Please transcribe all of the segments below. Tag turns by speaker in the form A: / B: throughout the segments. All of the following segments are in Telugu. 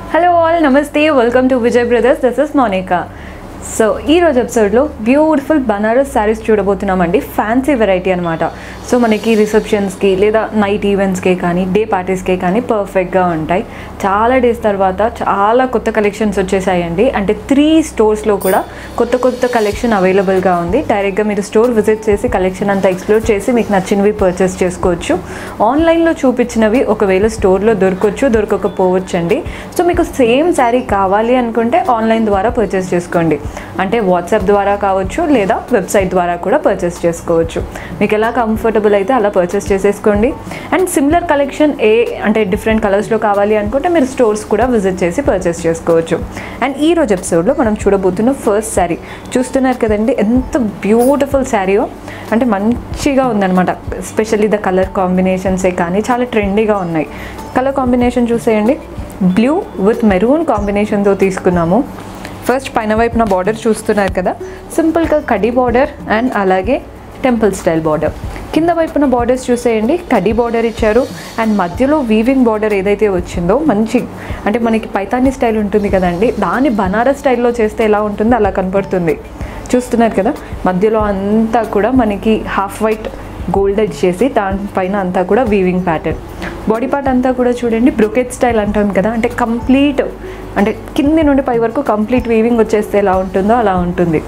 A: హలో ఆల్ నమస్తే welcome to Vijay brothers this is Monika so ఈ రోజు ఎపిసోడ్లో బ్యూటిఫుల్ బనారస్ శారీస్ చూడబోతున్నామండి ఫ్యాన్సీ వెరైటీ అనమాట సో మనకి రిసెప్షన్స్కి లేదా నైట్ ఈవెంట్స్కి కానీ డే పార్టీస్కి కానీ పర్ఫెక్ట్గా ఉంటాయి చాలా డేస్ తర్వాత చాలా కొత్త కలెక్షన్స్ వచ్చేసాయండి అంటే త్రీ స్టోర్స్లో కూడా కొత్త కొత్త కలెక్షన్ అవైలబుల్గా ఉంది డైరెక్ట్గా మీరు స్టోర్ విజిట్ చేసి కలెక్షన్ అంతా ఎక్స్ప్లోర్ చేసి మీకు నచ్చినవి పర్చేస్ చేసుకోవచ్చు ఆన్లైన్లో చూపించినవి ఒకవేళ స్టోర్లో దొరకవచ్చు దొరకకపోవచ్చు అండి సో మీకు సేమ్ శారీ కావాలి అనుకుంటే ఆన్లైన్ ద్వారా పర్చేస్ చేసుకోండి అంటే వాట్సాప్ ద్వారా కావచ్చు లేదా వెబ్సైట్ ద్వారా కూడా పర్చేస్ చేసుకోవచ్చు మీకు ఎలా కంఫర్టబుల్ అయితే అలా పర్చేస్ చేసేసుకోండి అండ్ సిమిలర్ కలెక్షన్ ఏ అంటే డిఫరెంట్ కలర్స్లో కావాలి అనుకుంటే మీరు స్టోర్స్ కూడా విజిట్ చేసి పర్చేస్ చేసుకోవచ్చు అండ్ ఈ రోజు ఎపిసోడ్లో మనం చూడబోతున్న ఫస్ట్ శారీ చూస్తున్నారు కదండి ఎంత బ్యూటిఫుల్ శారీయో అంటే మంచిగా ఉందన్నమాట ఎస్పెషల్లీ ద కలర్ కాంబినేషన్సే కానీ చాలా ట్రెండీగా ఉన్నాయి కలర్ కాంబినేషన్ చూసేయండి బ్లూ విత్ మెరూన్ కాంబినేషన్తో తీసుకున్నాము ఫస్ట్ పైన వైపున బార్డర్ చూస్తున్నారు కదా సింపుల్గా కడి బార్డర్ అండ్ అలాగే టెంపుల్ స్టైల్ బార్డర్ కింద వైపున బార్డర్స్ చూసేయండి కడి బార్డర్ ఇచ్చారు అండ్ మధ్యలో వీవింగ్ బార్డర్ ఏదైతే వచ్చిందో మంచి అంటే మనకి పైతానీ స్టైల్ ఉంటుంది కదండి దాని బనారస్ స్టైల్లో చేస్తే ఎలా ఉంటుందో అలా కనపడుతుంది చూస్తున్నారు కదా మధ్యలో అంతా కూడా మనకి హాఫ్ వైట్ గోల్డెడ్ చేసి దానిపైన అంతా కూడా వీవింగ్ ప్యాటర్న్ బాడీ పార్ట్ అంతా కూడా చూడండి బ్రొకెట్ స్టైల్ అంటాం కదా అంటే కంప్లీట్ అంటే కింది నుండి పై వరకు కంప్లీట్ వీవింగ్ వచ్చేస్తే ఎలా ఉంటుందో అలా ఉంటుంది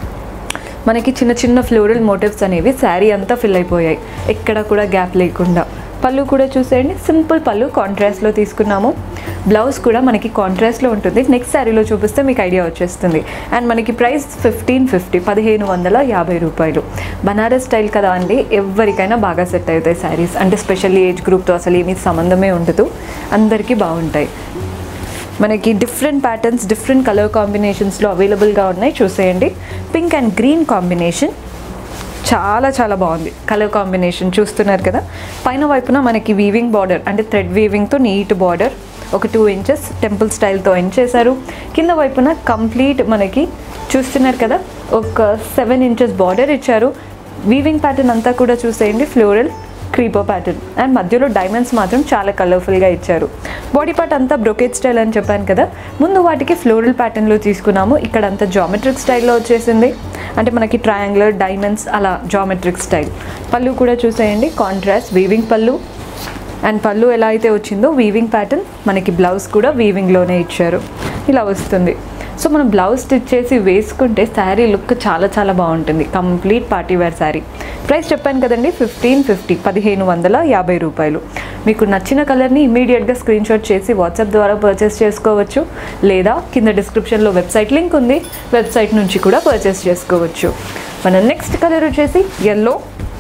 A: మనకి చిన్న చిన్న ఫ్లోరల్ మోటివ్స్ అనేవి శారీ అంతా ఫిల్ అయిపోయాయి ఎక్కడ కూడా గ్యాప్ లేకుండా పళ్ళు కూడా చూసేయండి సింపుల్ పళ్ళు కాంట్రాస్ట్లో తీసుకున్నాము బ్లౌజ్ కూడా మనకి కాంట్రాస్ట్లో ఉంటుంది నెక్స్ట్ శారీలో చూపిస్తే మీకు ఐడియా వచ్చేస్తుంది అండ్ మనకి ప్రైస్ ఫిఫ్టీన్ ఫిఫ్టీ పదిహేను వందల యాభై రూపాయలు బనారస్ స్టైల్ కదా అండి ఎవరికైనా బాగా సెట్ అవుతాయి శారీస్ అంటే స్పెషల్లీ ఏజ్ గ్రూప్తో అసలు ఏమీ సంబంధమే ఉండదు అందరికీ బాగుంటాయి మనకి డిఫరెంట్ ప్యాటర్న్స్ డిఫరెంట్ కలర్ కాంబినేషన్స్లో అవైలబుల్గా ఉన్నాయి చూసేయండి పింక్ అండ్ గ్రీన్ కాంబినేషన్ చాలా చాలా బాగుంది కలర్ కాంబినేషన్ చూస్తున్నారు కదా పైన వైపున మనకి వీవింగ్ బార్డర్ అంటే థ్రెడ్ వీవింగ్తో నీట్ బార్డర్ ఒక టూ ఇంచెస్ టెంపుల్ స్టైల్తో ఎండ్ చేశారు కింద వైపున కంప్లీట్ మనకి చూస్తున్నారు కదా ఒక సెవెన్ ఇంచెస్ బార్డర్ ఇచ్చారు వీవింగ్ ప్యాటర్న్ అంతా కూడా చూసేయండి ఫ్లోరల్ క్రీపర్ ప్యాటర్న్ అండ్ మధ్యలో డైమండ్స్ మాత్రం చాలా కలర్ఫుల్గా ఇచ్చారు బాడీ పార్ట్ అంతా బ్రొకెట్ స్టైల్ అని చెప్పాను కదా ముందు వాటికి ఫ్లోరల్ ప్యాటర్న్లో తీసుకున్నాము ఇక్కడ అంతా జామెట్రిక్ స్టైల్లో వచ్చేసింది అంటే మనకి ట్రయాంగులర్ డైమండ్స్ అలా జామెట్రిక్ స్టైల్ పళ్ళు కూడా చూసేయండి కాంట్రాస్ట్ వీవింగ్ పళ్ళు అండ్ పళ్ళు ఎలా అయితే వచ్చిందో వీవింగ్ ప్యాటర్న్ మనకి బ్లౌజ్ కూడా వీవింగ్లోనే ఇచ్చారు ఇలా వస్తుంది సో మనం బ్లౌజ్ స్టిచ్ చేసి వేసుకుంటే శారీ లుక్ చాలా చాలా బాగుంటుంది complete party wear sari price చెప్పాను కదండి ఫిఫ్టీన్ ఫిఫ్టీ పదిహేను వందల యాభై రూపాయలు మీకు నచ్చిన కలర్ని ఇమీడియట్గా స్క్రీన్ షాట్ చేసి వాట్సాప్ ద్వారా పర్చేస్ చేసుకోవచ్చు లేదా కింద డిస్క్రిప్షన్లో వెబ్సైట్ లింక్ ఉంది వెబ్సైట్ నుంచి కూడా పర్చేస్ చేసుకోవచ్చు మన నెక్స్ట్ కలర్ వచ్చేసి yellow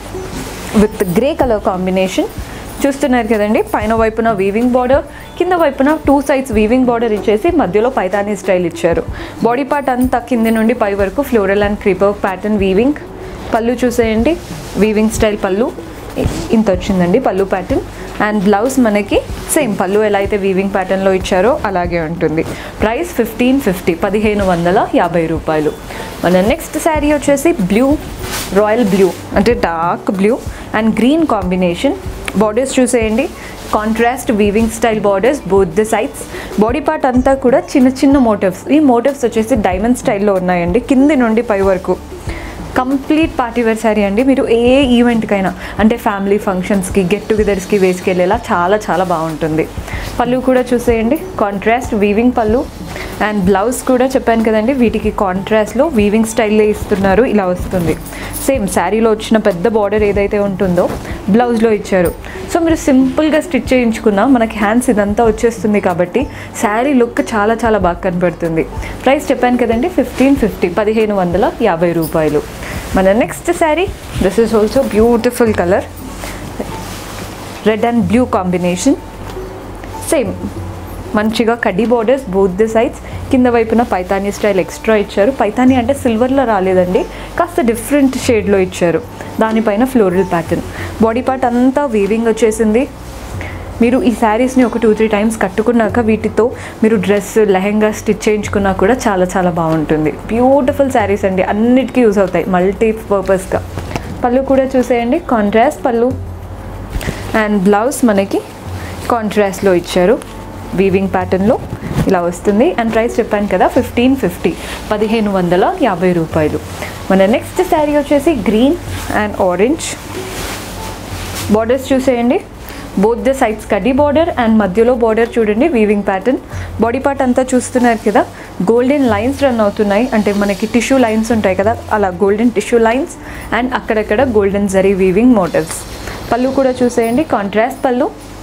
A: with grey colour combination చూస్తున్నారు కదండి పైన వైపున వీవింగ్ బార్డర్ కింద వైపున టూ సైడ్స్ వీవింగ్ బార్డర్ ఇచ్చేసి మధ్యలో పైతానీ స్టైల్ ఇచ్చారు బాడీ పార్ట్ అంతా కింది నుండి పై వరకు floral and creeper pattern weaving పళ్ళు చూసేయండి వీవింగ్ స్టైల్ పళ్ళు ఇంత వచ్చిందండి పళ్ళు ప్యాటర్న్ అండ్ బ్లౌజ్ మనకి సేమ్ పళ్ళు ఎలా అయితే వీవింగ్ ప్యాటర్న్లో ఇచ్చారో అలాగే ఉంటుంది ప్రైస్ ఫిఫ్టీన్ ఫిఫ్టీ పదిహేను వందల యాభై రూపాయలు మన నెక్స్ట్ శారీ వచ్చేసి బ్లూ రాయల్ బ్లూ అంటే dark blue and green combination borders చూసేయండి contrast weaving style borders both the sides body part అంతా కూడా చిన్న చిన్న మోటివ్స్ ఈ మోటివ్స్ వచ్చేసి డైమండ్ స్టైల్లో ఉన్నాయండి కింది నుండి పై వరకు కంప్లీట్ పార్టీ వేర్ శారీ అండి మీరు ఏ ఈవెంట్కైనా అంటే ఫ్యామిలీ ఫంక్షన్స్కి గెట్ టుగెదర్స్కి వేసుకెళ్ళేలా చాలా చాలా బాగుంటుంది పళ్ళు కూడా చూసేయండి కాంట్రాస్ట్ వీవింగ్ పళ్ళు అండ్ బ్లౌజ్ కూడా చెప్పాను కదండి వీటికి కాంట్రాస్ట్లో వీవింగ్ స్టైల్లో ఇస్తున్నారు ఇలా వస్తుంది సేమ్ శారీలో వచ్చిన పెద్ద బార్డర్ ఏదైతే ఉంటుందో బ్లౌజ్లో ఇచ్చారు సో మీరు సింపుల్గా స్టిచ్ చేయించుకున్నా మనకి హ్యాండ్స్ ఇదంతా వచ్చేస్తుంది కాబట్టి శారీ లుక్ చాలా చాలా బాగా కనబడుతుంది ప్రైస్ చెప్పాను కదండి ఫిఫ్టీన్ ఫిఫ్టీ పదిహేను వందల యాభై రూపాయలు మన next sari this is also beautiful colour red and blue combination same మంచిగా కడ్డీ బార్డర్స్ బోత్ ది సైడ్స్ కింద వైపున పైతానీ స్టైల్ ఎక్స్ట్రా ఇచ్చారు పైతానీ అంటే సిల్వర్లో రాలేదండి కాస్త డిఫరెంట్ షేడ్లో ఇచ్చారు దానిపైన ఫ్లోరల్ ప్యాటర్న్ బాడీ పార్ట్ అంతా వీవింగ్ వచ్చేసింది మీరు ఈ శారీస్ని ఒక టూ త్రీ టైమ్స్ కట్టుకున్నాక వీటితో మీరు డ్రెస్ లెహెంగా స్టిచ్ చేయించుకున్నా కూడా చాలా చాలా బాగుంటుంది బ్యూటిఫుల్ శారీస్ అండి అన్నిటికీ యూస్ అవుతాయి మల్టీ పర్పస్గా పళ్ళు కూడా చూసేయండి కాంట్రాస్ట్ పళ్ళు అండ్ బ్లౌజ్ మనకి కాంట్రాస్ట్లో ఇచ్చారు వీవింగ్ ప్యాటర్న్లో ఇలా వస్తుంది అండ్ ప్రైస్ చెప్పాను కదా ఫిఫ్టీన్ ఫిఫ్టీ పదిహేను వందల యాభై రూపాయలు మన నెక్స్ట్ శారీ వచ్చేసి గ్రీన్ అండ్ ఆరెంజ్ బార్డర్స్ చూసేయండి బోత్ ద సైడ్స్ కడ్డీ బార్డర్ అండ్ మధ్యలో బార్డర్ చూడండి వీవింగ్ ప్యాటర్న్ బాడీ పార్ట్ అంతా చూస్తున్నారు కదా గోల్డెన్ లైన్స్ రన్ అవుతున్నాయి అంటే మనకి టిష్యూ లైన్స్ ఉంటాయి కదా అలా గోల్డెన్ టిష్యూ లైన్స్ అండ్ అక్కడక్కడ గోల్డెన్ జరీ వీవింగ్ మోటివ్స్ పళ్ళు కూడా చూసేయండి కాంట్రాస్ట్ పళ్ళు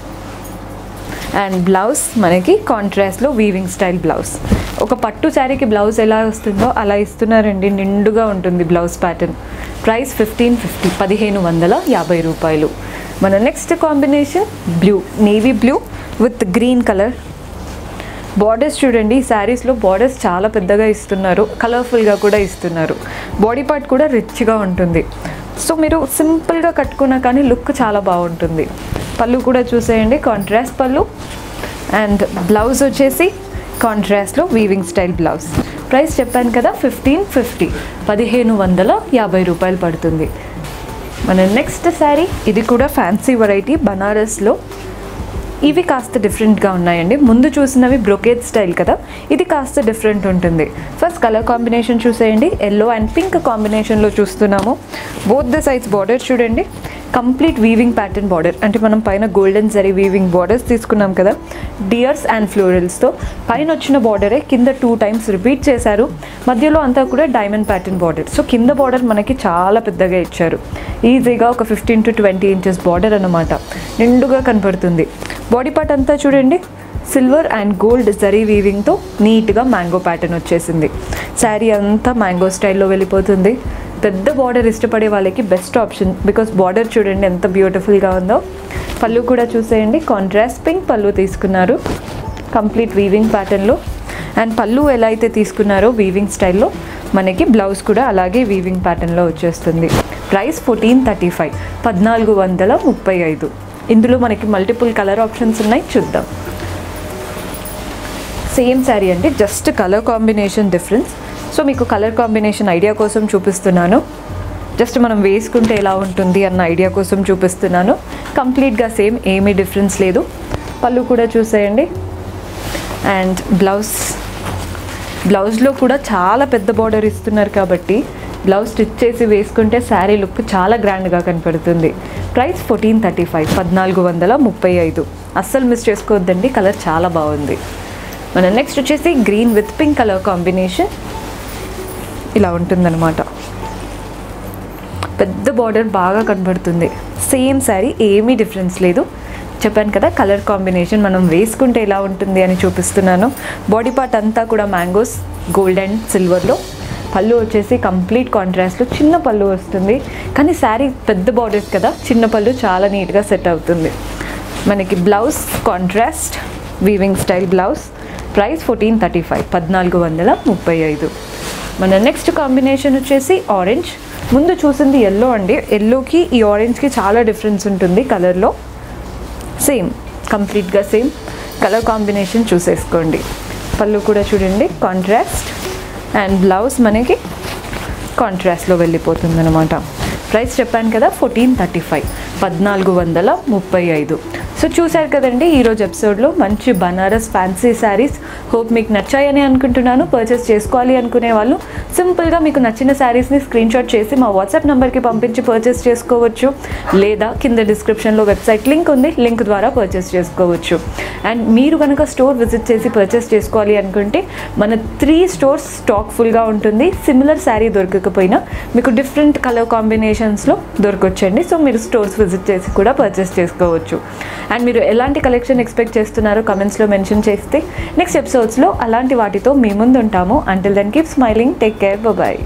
A: అండ్ బ్లౌజ్ మనకి కాంట్రాస్ట్లో వీవింగ్ స్టైల్ బ్లౌజ్ ఒక పట్టు శారీకి బ్లౌజ్ ఎలా వస్తుందో అలా ఇస్తున్నారండి నిండుగా ఉంటుంది blouse pattern price fifteen fifty పదిహేను వందల యాభై రూపాయలు మన next combination blue navy blue with green colour borders చూడండి ఈ శారీస్లో బార్డర్స్ చాలా పెద్దగా ఇస్తున్నారు కలర్ఫుల్గా కూడా ఇస్తున్నారు బాడీ పార్ట్ కూడా రిచ్గా ఉంటుంది సో మీరు సింపుల్గా కట్టుకున్నా కానీ లుక్ చాలా బాగుంటుంది పళ్ళు కూడా చూసేయండి కాంట్రాస్ట్ పళ్ళు అండ్ బ్లౌజ్ వచ్చేసి కాంట్రాస్ట్లో వీవింగ్ స్టైల్ బ్లౌజ్ ప్రైస్ చెప్పాను కదా ఫిఫ్టీన్ ఫిఫ్టీ పదిహేను వందల యాభై రూపాయలు పడుతుంది మన నెక్స్ట్ శారీ ఇది కూడా ఫ్యాన్సీ వెరైటీ బనారస్లో ఇవి కాస్త డిఫరెంట్గా ఉన్నాయండి ముందు చూసినవి బ్రొకేట్ స్టైల్ కదా ఇది కాస్త డిఫరెంట్ ఉంటుంది ఫస్ట్ కలర్ కాంబినేషన్ చూసేయండి ఎల్లో అండ్ పింక్ కాంబినేషన్లో చూస్తున్నాము బోత్ ద సైడ్స్ బార్డర్ చూడండి కంప్లీట్ వీవింగ్ ప్యాటర్న్ బార్డర్ అంటే మనం పైన గోల్డెన్ జరీ వీవింగ్ బార్డర్స్ తీసుకున్నాం కదా డియర్స్ అండ్ ఫ్లోరల్స్తో పైన వచ్చిన బార్డరే కింద టూ టైమ్స్ రిపీట్ చేశారు మధ్యలో అంతా కూడా డైమండ్ ప్యాటర్న్ బార్డర్ సో కింద బార్డర్ మనకి చాలా పెద్దగా ఇచ్చారు ఈజీగా ఒక fifteen to twenty inches border అన్నమాట నిండుగా కనపడుతుంది బాడీ పార్ట్ అంతా చూడండి సిల్వర్ అండ్ గోల్డ్ జరీ వీవింగ్తో నీట్గా మ్యాంగో ప్యాటర్న్ వచ్చేసింది శారీ అంతా మ్యాంగో స్టైల్లో వెళ్ళిపోతుంది పెద్ద బార్డర్ ఇష్టపడే వాళ్ళకి బెస్ట్ ఆప్షన్ బికాస్ బార్డర్ చూడండి ఎంత బ్యూటిఫుల్గా ఉందో పళ్ళు కూడా చూసేయండి కాంట్రాస్ట్ పింక్ పళ్ళు తీసుకున్నారు కంప్లీట్ వీవింగ్ ప్యాటర్న్లో అండ్ పళ్ళు ఎలా అయితే తీసుకున్నారో వీవింగ్ స్టైల్లో మనకి బ్లౌజ్ కూడా అలాగే వీవింగ్ ప్యాటర్న్లో వచ్చేస్తుంది ప్రైస్ ఫోర్టీన్ థర్టీ ఫైవ్ పద్నాలుగు వందల ముప్పై ఐదు ఇందులో మనకి మల్టిపుల్ కలర్ ఆప్షన్స్ ఉన్నాయి చూద్దాం సేమ్ శారీ అండి just colour combination difference so మీకు కలర్ కాంబినేషన్ ఐడియా కోసం చూపిస్తున్నాను జస్ట్ మనం వేసుకుంటే ఎలా ఉంటుంది అన్న ఐడియా కోసం చూపిస్తున్నాను కంప్లీట్గా సేమ్ ఏమీ డిఫరెన్స్ లేదు పళ్ళు కూడా చూసేయండి అండ్ బ్లౌజ్ బ్లౌజ్లో కూడా చాలా పెద్ద బార్డర్ ఇస్తున్నారు కాబట్టి బ్లౌజ్ స్టిచ్ చేసి వేసుకుంటే శారీ లుక్ చాలా గ్రాండ్గా కనపడుతుంది ప్రైస్ ఫోర్టీన్ థర్టీ ఫైవ్ పద్నాలుగు వందల ముప్పై ఐదు అస్సలు మిస్ చేసుకోవద్దండి కలర్ చాలా బాగుంది మన నెక్స్ట్ వచ్చేసి green with pink colour combination ఇలా ఉంటుందన్నమాట పెద్ద బార్డర్ బాగా కనబడుతుంది సేమ్ శారీ ఏమీ డిఫరెన్స్ లేదు చెప్పాను కదా కలర్ కాంబినేషన్ మనం వేసుకుంటే ఎలా ఉంటుంది అని చూపిస్తున్నాను బాడీ పార్ట్ అంతా కూడా మ్యాంగోస్ గోల్డ్ అండ్ సిల్వర్లో పళ్ళు వచ్చేసి కంప్లీట్ కాంట్రాస్ట్లో చిన్న పళ్ళు వస్తుంది కానీ శారీ పెద్ద బార్డర్స్ కదా చిన్న పళ్ళు చాలా నీట్గా సెట్ అవుతుంది మనకి blouse contrast weaving style blouse price fourteen thirty five పద్నాలుగు వందల ముప్పై ఐదు మన నెక్స్ట్ కాంబినేషన్ వచ్చేసి ఆరెంజ్ ముందు చూసింది ఎల్లో అండి ఎల్లోకి ఈ ఆరెంజ్కి చాలా డిఫరెన్స్ ఉంటుంది కలర్లో సేమ్ కంప్లీట్గా సేమ్ కలర్ కాంబినేషన్ చూసేసుకోండి పళ్ళు కూడా చూడండి కాంట్రాస్ట్ అండ్ బ్లౌజ్ మనకి కాంట్రాస్ట్లో వెళ్ళిపోతుంది అనమాట ప్రైస్ చెప్పాను కదా ఫోర్టీన్ థర్టీ ఫైవ్ పద్నాలుగు వందల ముప్పై ఐదు సో చూశారు కదండి ఈరోజు ఎపిసోడ్లో మంచి బనారస్ ఫ్యాన్సీ శారీస్ హోప్ మీకు నచ్చాయని అనుకుంటున్నాను పర్చేస్ చేసుకోవాలి అనుకునే వాళ్ళు సింపుల్గా మీకు నచ్చిన శారీస్ని స్క్రీన్ షాట్ చేసి మా వాట్సాప్ నెంబర్కి పంపించి పర్చేస్ చేసుకోవచ్చు లేదా కింద డిస్క్రిప్షన్లో వెబ్సైట్ లింక్ ఉంది లింక్ ద్వారా పర్చేస్ చేసుకోవచ్చు అండ్ మీరు కనుక స్టోర్ విజిట్ చేసి పర్చేస్ చేసుకోవాలి అనుకుంటే మన త్రీ స్టోర్స్ స్టాక్ ఫుల్గా ఉంటుంది సిమిలర్ శారీ దొరకకపోయినా మీకు డిఫరెంట్ కలర్ కాంబినేషన్స్లో దొరకొచ్చండి సో మీరు స్టోర్స్ విజిట్ చేసి కూడా పర్చేస్ చేసుకోవచ్చు అండ్ మీరు ఎలాంటి కలెక్షన్ ఎక్స్పెక్ట్ చేస్తున్నారో కమెంట్స్లో మెన్షన్ చేస్తే నెక్స్ట్ ఎపిసోడ్స్లో అలాంటి వాటితో మీ ముందు ఉంటాము until then keep smiling take care bye